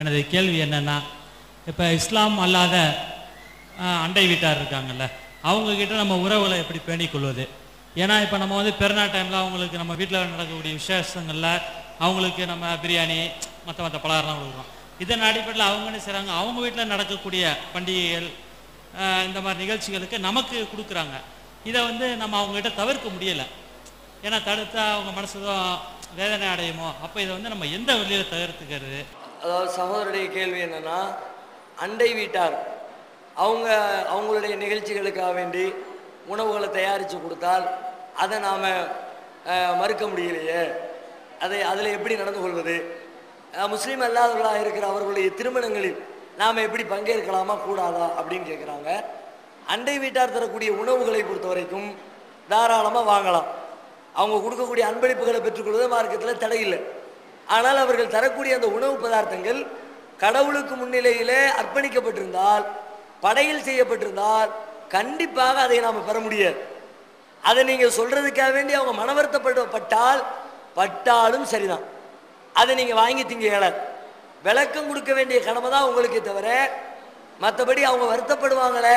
எனது கேள்வி என்னன்னா இப்போ இஸ்லாம் அல்லாத ஆஹ், அண்டை வீட்டார் இருக்காங்கல்ல அவங்க கிட்ட நம்ம உறவுகளை எப்படி பேணிக் கொள்வது ஏன்னா இப்போ நம்ம வந்து பெருநாள் டைமில் அவங்களுக்கு நம்ம வீட்டில் நடக்கக்கூடிய விசேஷங்களில் அவங்களுக்கு நம்ம பிரியாணி மற்ற மற்ற பலகாரம்லாம் கொடுக்குறோம் இதன் அடிப்படையில் அவங்க என்ன செய்கிறாங்க அவங்க வீட்டில் நடக்கக்கூடிய பண்டிகைகள் ஆஹ், இந்த மாதிரி நிகழ்ச்சிகளுக்கு நமக்கு கொடுக்குறாங்க இதை வந்து நம்ம அவங்ககிட்ட தவிர்க்க முடியலை ஏன்னா தடுத்தா அவங்க மனசுதான் வேதனை அடையுமோ அப்போ இதை வந்து நம்ம எந்த வழியில் தவிர்த்துக்கிறது அதாவது சகோதரருடைய கேள்வி என்னன்னா அண்டை வீட்டார் அவங்க அவங்களுடைய நிகழ்ச்சிகளுக்காக வேண்டி உணவுகளை தயாரித்து கொடுத்தால் அதை நாம் மறுக்க முடியலையே அதை அதில் எப்படி நடந்து கொள்வது அஹ், முஸ்லீம் அல்லாதவர்களாக இருக்கிற அவர்களுடைய திருமணங்களில் நாம் எப்படி பங்கேற்கலாமா கூடாதா அப்படின்னு கேட்குறாங்க அண்டை வீட்டார் தரக்கூடிய உணவுகளை பொறுத்த வரைக்கும் தாராளமாக வாங்கலாம் அவங்க கொடுக்கக்கூடிய அன்பளிப்புகளை பெற்றுக்கொள்வது மார்க்கத்தில் தடை இல்லை ஆனால் அவர்கள் தரக்கூடிய அந்த உணவு பதார்த்தங்கள் கடவுளுக்கு முன்னிலையிலே அர்ப்பணிக்கப்பட்டிருந்தால் படையில் செய்யப்பட்டிருந்தால் கண்டிப்பாக அதை நாம் பெற முடியாது அதை நீங்கள் சொல்றதுக்காக வேண்டி அவங்க மனவருத்தப்பட்டால் பட்டாலும் சரிதான் அதை நீங்கள் வாங்கி திங்க இயலாது விளக்கம் கொடுக்க வேண்டிய கடமை தான் உங்களுக்கே தவிர மற்றபடி அவங்க வருத்தப்படுவாங்களே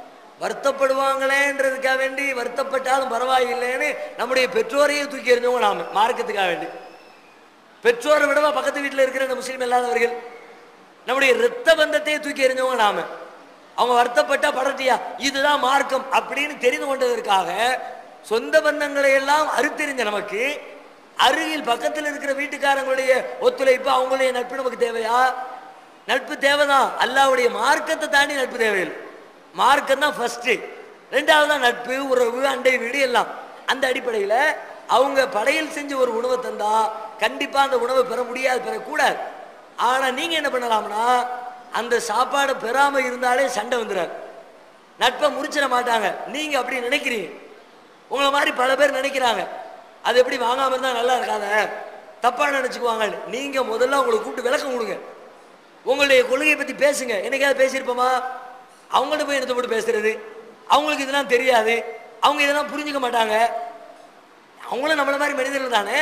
வருத்தப்படுவாங்களேன்றதுக்காக வேண்டி வருத்தப்பட்டாலும் பரவாயில்லைன்னு நம்முடைய பெற்றோரையே தூக்கி எறிஞ்சவங்க நாம மார்க்கத்துக்காக வேண்டி பெற்றோரை விடவா பக்கத்து வீட்டில் இருக்கிற இந்த முஸ்லீம் இல்லாதவர்கள் நம்முடைய இரத்த பந்தத்தையே தூக்கி எறிஞ்சவங்க நாம அவங்க வருத்தப்பட்டா படட்டியா இதுதான் மார்க்கம் அப்படின்னு தெரிந்து கொண்டதற்காக சொந்த பந்தங்களை எல்லாம் அறுத்தெறிஞ்ச நமக்கு அருகில் பக்கத்தில் இருக்கிற வீட்டுக்காரங்களுடைய ஒத்துழைப்பு அவங்களுடைய நட்பு நமக்கு தேவையா நட்பு தேவைதான் அல்லாவுடைய மார்க்கத்தை தாண்டி நட்பு தேவையில்லை மார்க்கம் தான் ஃபர்ஸ்ட் ரெண்டாவது தான் நட்பு உறவு அண்டை வீடு எல்லாம் அந்த அடிப்படையில் அவங்க படையல் செஞ்சு ஒரு உணவை தந்தா கண்டிப்பா அந்த உணவை பெற முடியாது பெறக்கூடாது ஆனா நீங்க என்ன பண்ணலாம்னா அந்த சாப்பாடை பெறாம இருந்தாலே சண்டை வந்துடாது நட்பை முறிச்சிட மாட்டாங்க நீங்க அப்படி நினைக்கிறீங்க உங்களை மாதிரி பல பேர் நினைக்கிறாங்க அது எப்படி வாங்காம இருந்தா நல்லா இருக்காத தப்பா நினைச்சுக்குவாங்க நீங்க முதல்ல உங்களை கூப்பிட்டு விளக்கம் கொடுங்க உங்களுடைய கொள்கையை பத்தி பேசுங்க என்னைக்காவது பேசியிருப்போமா அவங்கள்ட்ட போய் என்னத்தை போட்டு பேசுறது அவங்களுக்கு இதெல்லாம் தெரியாது அவங்க இதெல்லாம் புரிஞ்சுக்க மாட்டாங்க அவங்களும் நம்மள மாதிரி மனிதர்கள் தானே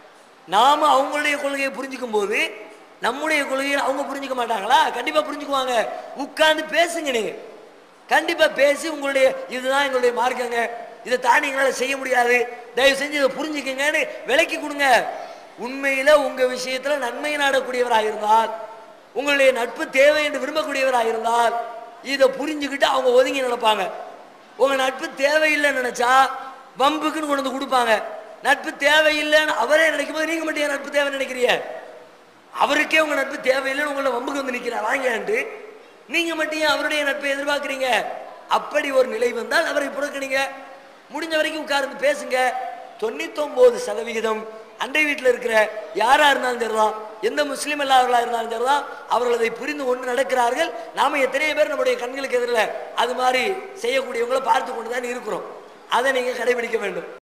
நாம அவங்களுடைய கொள்கையை புரிஞ்சுக்கும் போது நம்முடைய கொள்கையை அவங்க புரிஞ்சுக்க மாட்டாங்களா கண்டிப்பா புரிஞ்சுக்குவாங்க உட்கார்ந்து பேசுங்க நீங்க கண்டிப்பா பேசி உங்களுடைய இதுதான் எங்களுடைய மார்க்கங்க இதை தாண்டி எங்களால செய்ய முடியாது தயவு செஞ்சு இதை புரிஞ்சுக்கங்கன்னு விலக்கி கொடுங்க உண்மையில உங்க விஷயத்துல நன்மை நாடக்கூடியவராக இருந்தால் உங்களுடைய நட்பு தேவை என்று விரும்பக்கூடியவராக இருந்தால் இதை புரிஞ்சுக்கிட்டு அவங்க ஒதுங்கி நடப்பாங்க உங்க நட்பு தேவையில்லைன்னு நினைச்சா வம்புக்குன்னு கொண்டு வந்து கொடுப்பாங்க நட்பு தேவையில்லைன்னு அவரே நினைக்கும் போது நீங்க மட்டும் ஏன் நட்பு தேவை நினைக்கிறீங்க அவருக்கே உங்க நட்பு தேவையில்லைன்னு உங்களை வம்புக்கு வந்து நிக்கிறார் வாங்கன்ட்டு நீங்க மட்டும் ஏன் அவருடைய நட்பை எதிர்பார்க்குறீங்க அப்படி ஒரு நிலை வந்தால் அவரை புறக்கணிங்க முடிஞ்ச வரைக்கும் உட்கார்ந்து பேசுங்க தொண்ணூத்தொன்பது சதவிகிதம் அண்டை வீட்டில் இருக்கிற யாரா இருந்தாலும் சரிதான் எந்த முஸ்லீம் இல்லாதவர்களா இருந்தாலும் சரிதான் அவர்கள் அதை புரிந்து கொண்டு நடக்கிறார்கள் நாம எத்தனையோ பேர் நம்முடைய கண்களுக்கு எதிரில் அது மாதிரி செய்யக்கூடியவங்களை பார்த்து கொண்டு தான் இருக்கிறோம் அதை நீங்க கடைபிடிக்க வேண்டும்